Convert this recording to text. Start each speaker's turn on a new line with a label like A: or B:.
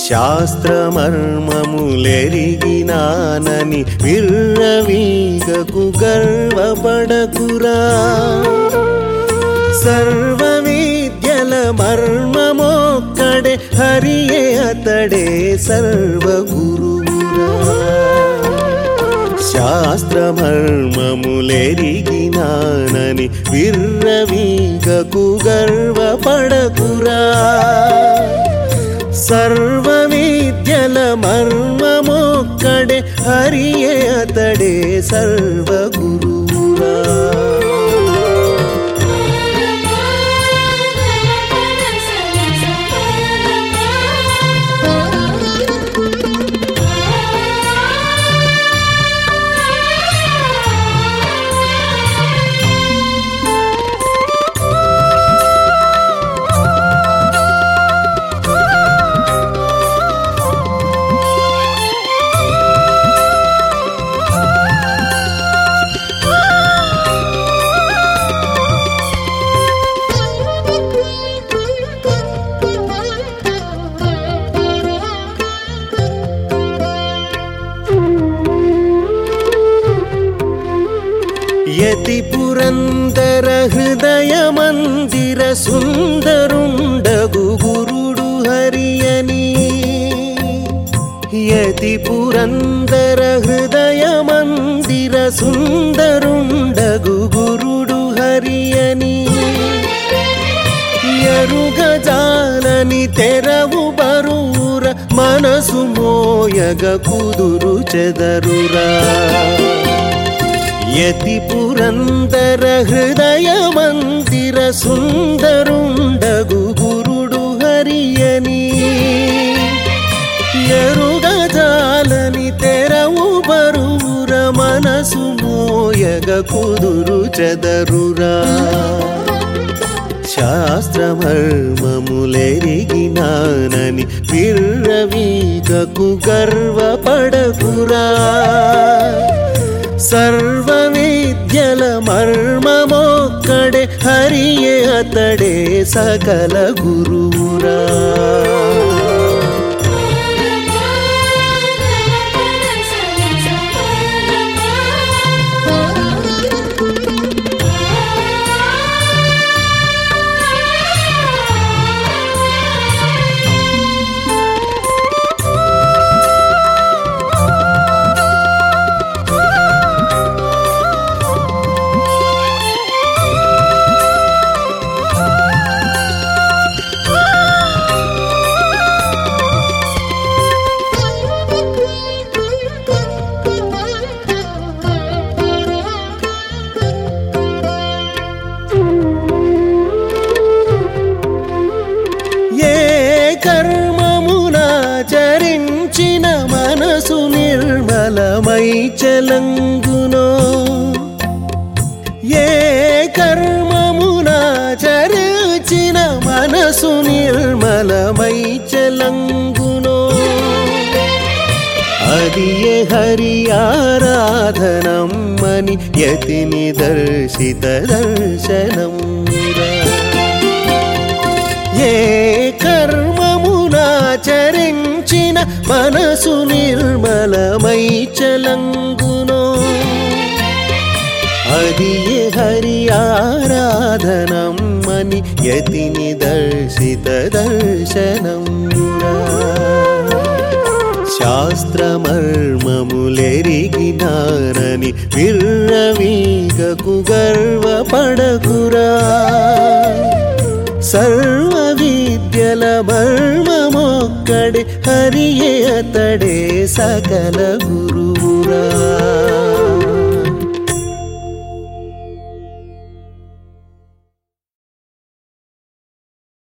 A: శాస్త్రమర్మములెరిగినానని విర్రవీగకు గర్వపడకురా సర్వ విద్యల మర్మమొక్కడే హరియే అతడే సర్వ గురువురా శాస్త్రమర్మములెరిగినానని విర్రవీగకు గర్వపడకురా సర్వ విద్యల మర్మమొక్కడే హరియే అతడే సర్వ గురువురా యతి పురందర హృదయ మందిర సుందరుండగు గురుడు హరియని యతి పురందర హృదయ మందిర సుందరుండగు గురుడు హరియని ఎరుగజాలని తెరవు బరూర మనసు మోయగ కుదురు చెదరురా యతి పురందర హృదయ మందిర సుందరుండగు గురుడు హరియని ఎరుగజాలని తెరవు బరువుర మనసు మోయగ కుదురు చెదరురా శాస్త్రమర్మములెరిగినానని విర్రవీగకు గర్వపడకురా సర్వ విద్యల మర్మమొక్కడే హరియే అతడే సకల గురువురా ఏ కర్మమునాచరించిన మనసు నిర్మలమై చలంగునో ఏ కర్మమునాచరించిన మనసు నిర్మలమై చలంగునో అది ఏ హరి ఆరాధనమ్మని యతిని దర్శిత దర్శనం ఏ కర్మమునాచరించిన మనసు నిర్మలమై చలంగునో అది ఏ హరి ఆరాధనమ్మని యతిని దర్శిత దర్శనం శాస్త్రమర్మములెరిగినారని విర్రవీగకు గర్వపడకురా సర్వ విద్యల మర్మమొక్కడే హరియే అతడే సకల గురువురా